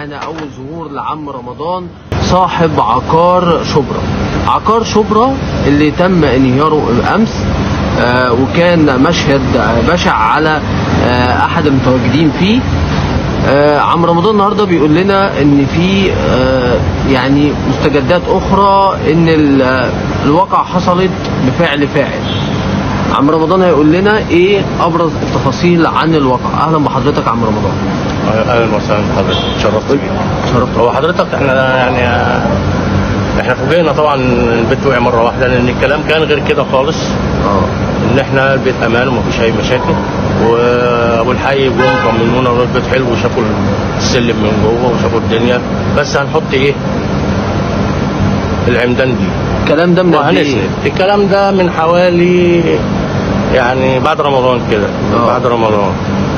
معانا اول ظهور لعم رمضان صاحب عقار شبرا عقار شبرا اللي تم انهياره امس آه وكان مشهد آه، بشع على آه احد المتواجدين فيه آه عم رمضان النهارده بيقول لنا ان في آه يعني مستجدات اخرى ان ال- آه، الواقع حصلت بفعل فاعل عم رمضان هيقول لنا ايه ابرز التفاصيل عن الواقع اهلا بحضرتك عم رمضان اهلا وسهلا بحضرتك اتشرفت بيك شرفت هو حضرتك احنا يعني آه، احنا فوجئنا طبعا البيت وقع مره واحده لان الكلام كان غير كده خالص اه ان احنا البيت امان ومفيش اي مشاكل وابو الحي جم طمنونا وقالوا البيت حلو وشافوا السلم من جوه وشافوا الدنيا بس هنحط ايه العمدان دي الكلام ده من قد ايه؟ وهنسند الكلام ده من حوالي يعني بعد رمضان كده آه. بعد رمضان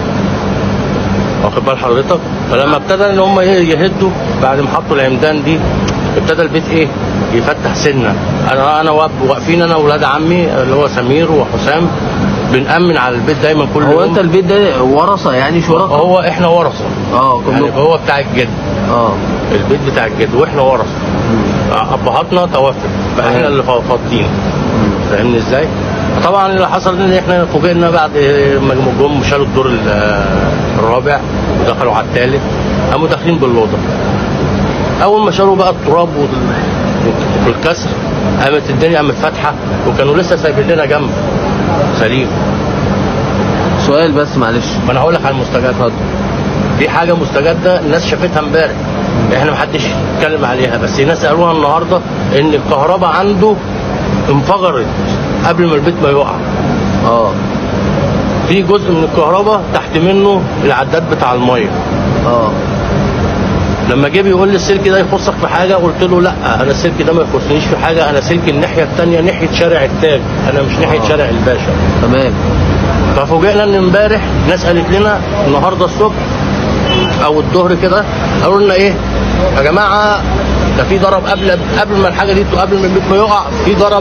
واخد بال حضرتك فلما ابتدى ان هم ايه يهدوا بعد ما حطوا العمدان دي ابتدى البيت ايه يفتح سنه انا انا واقف- واقفين انا واولاد عمي اللي هو سمير وحسام بنأمن على البيت دايما كل هو يوم انت البيت ده ورثه يعني شركاء هو احنا ورثه اه يعني كلكم هو بتاع الجد اه البيت بتاع الجد واحنا ورثه ابهاتنا توفت فاحنا اللي فاضيين فاهمني ازاي؟ طبعا اللي حصل ان احنا فوجئنا بعد ما جم شالوا الدور ال- الرابع ودخلوا على الثالث قاموا داخلين بالاوضه اول ما شالوا بقى التراب وال- والكسر قامت الدنيا قامت فاتحه وكانوا لسه سايبين لنا جنب سليم سؤال بس معلش ما انا هقول لك على المستجد اتفضل دي حاجه مستجده الناس شافتها امبارح احنا ما حدش اتكلم عليها بس الناس قالوها النهارده ان الكهرباء عنده انفجرت قبل ما البيت ما يقع اه في جزء من الكهرباء تحت منه العداد بتاع الميه اه لما جه بيقول لي السلك ده يخصك في حاجه قلت له لا انا السلك ده ما يخصنيش في حاجه انا سلك الناحيه الثانيه ناحيه شارع التاج انا مش ناحيه آه. شارع الباشا تمام ففوجئنا ان امبارح ناس قالت لنا النهارده الصبح او الظهر كده قالوا لنا ايه يا جماعه ده في ضرب قبل قبل ما الحاجه دي قبل ما البيت ما يقع في ضرب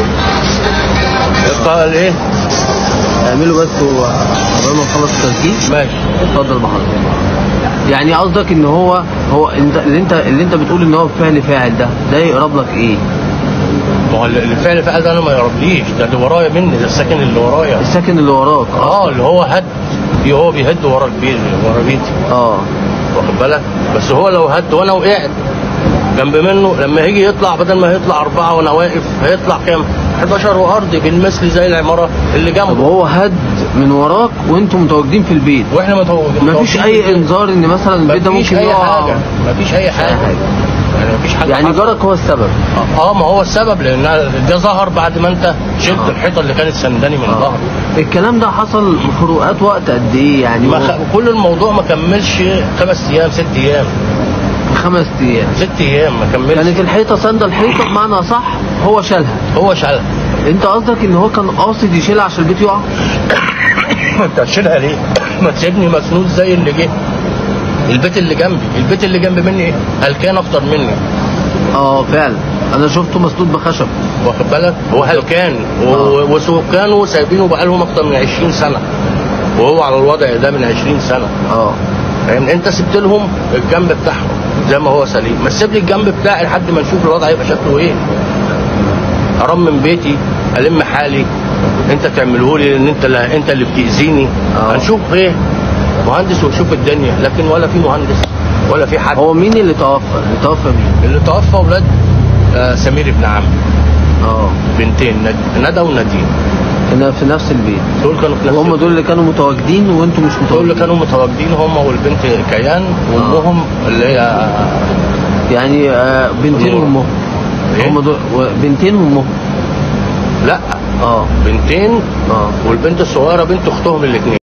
قال ايه اعملوا بس هو قبل ما نخلص التسجيل ماشي اتفضل بحضرتك يعني قصدك ان هو هو انت اللي انت اللي انت بتقول ان هو فعل فاعل ده ده يقرب لك ايه؟ ما هو اللي فعل فعل ده انا ما يقربليش ده اللي ورايا مني ده الساكن اللي ورايا الساكن اللي وراك اه اللي هو هد هو بيهد ورا البيت ورا بيتي اه واخد بالك بس هو لو هد وانا وقعت جنب منه لما هيجي يطلع بدل ما هيطلع أربعة وأنا واقف هيطلع كام؟ 11 وأرضي بالمثل زي العمارة اللي طب جنبه هو هد من وراك وانتم متواجدين في البيت واحنا متواجدين مفيش اي انذار ان مثلا البيت ده مفيش ممكن أي يقع حاجة مفيش أي حاجة حاجة. يعني مفيش حاجة يعني حصلت. جارك هو السبب اه ما هو السبب لأن ده ظهر بعد ما أنت شلت آه. الحيطة اللي كانت سنداني من آه. ظهري الكلام ده حصل فروقات وقت قد ايه يعني ما هو خ... كل الموضوع ما كملش خمس أيام ست أيام خمس ايام ست أيام ما كملش كانت الحيطه ساندة الحيطه بمعنى صح هو شالها هو شالها انت قصدك ان هو كان قاصد يشيلها عشان البيت يقع انت هتشيلها ليه؟ ما تسيبني مسنود زي اللي جه البيت اللي جنبي البيت اللي جنب مني هلكان اكتر مني اه فعلا انا شفته مسدود بخشب واخد بالك هو هلكان و- آه. وسكانه سايبينه بقالهم اكتر من 20 سنه وهو على الوضع ده من 20 سنه اه فاهم انت سبت لهم الجنب بتاعهم زي ما هو سليم ما تسيب لي الجنب بتاعي لحد ما نشوف الوضع هيبقى شكله ايه ارمم بيتي الم حالي انت تعمله لي لان انت اللي انت اللي بتاذيني آه. هنشوف ايه مهندس ونشوف الدنيا لكن ولا في مهندس ولا في حد هو مين اللي توفى اللي توفى مين اللي توفى ولاد آه سمير ابن عمي اه بنتين ند- ندى ونادين كنا في نفس البيت دول كانوا في نفس وهم دول اللي كانوا متواجدين وانتم مش دول اللي متواجدين كانوا متواجدين هم والبنت كيان وامهم اللي هي يعني آه بنتين نور. وامهم إيه؟ هم دول و- بنتين وامهم لا اه بنتين اه والبنت الصغيره بنت اختهم الاثنين